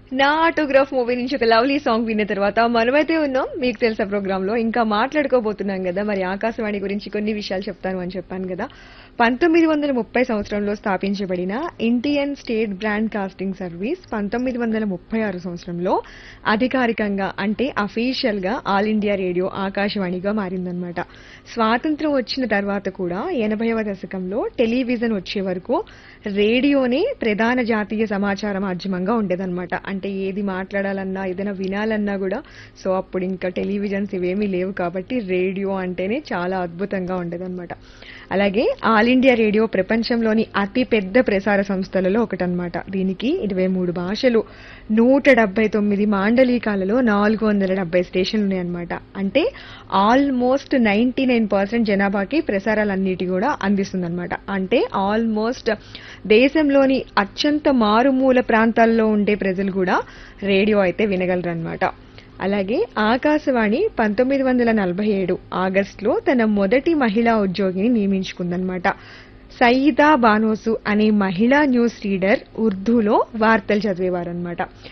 నా autograph movie నుంచి ఒక లవ్లీ సాంగ్ విన్న తర్వాత మనమైతే ఉన్నాం మీకు తెలుసా ప్రోగ్రామ్ లో ఇంకా మాట్లాడుకోబోతున్నాం కదా మరి ఆకాశవాణి గురించి కొన్ని విషయాలు చెప్తాను అని చెప్పాను కదా పంతొమ్మిది వందల ముప్పై సంవత్సరంలో స్థాపించబడిన Indian state broadcasting service పంతొమ్మిది వందల ముప్పై ఆరు సంవత్సరంలో అధికారికంగా అంటే అఫీషియల్ గా ఆల్ ఇండియా రేడియో ఆకాశవాణిగా మారిందనమాట స్వాతంత్రం వచ్చిన తర్వాత కూడా ఎనభైవ దశకంలో టెలివిజన్ వచ్చే వరకు రేడియోనే ప్రధాన జాతీయ సమాచార మాధ్యమంగా ఉండేదన్నమాట అంటే ఏది మాట్లాడాలన్నా ఏదైనా వినాలన్నా కూడా సో అప్పుడు ఇంకా టెలివిజన్స్ ఇవేమీ లేవు కాబట్టి రేడియో అంటేనే చాలా అద్భుతంగా ఉండేదన్నమాట అలాగే ఆల్ ఇండియా రేడియో ప్రపంచంలోని అతి పెద్ద ప్రసార సంస్థలలో ఒకటన్నమాట దీనికి ఇరవై మూడు భాషలు నూట డెబ్బై తొమ్మిది మాండలికాలలో నాలుగు వందల డెబ్బై స్టేషన్లు ఉన్నాయన్నమాట అంటే ఆల్మోస్ట్ నైన్టీ నైన్ పర్సెంట్ జనాభాకి ప్రసారాలన్నిటి కూడా అందిస్తుందన్నమాట అంటే ఆల్మోస్ట్ దేశంలోని అత్యంత మారుమూల ప్రాంతాల్లో ఉండే ప్రజలు కూడా రేడియో అయితే వినగలరన్నమాట అలాగే ఆకాశవాణి పంతొమ్మిది వందల నలభై ఏడు ఆగస్టులో తన మొదటి మహిళా ఉద్యోగిని నియమించుకుందనమాట సయీదా బానోసు అనే మహిళా న్యూస్ రీడర్ ఉర్దూలో వార్తలు చదివేవారనమాట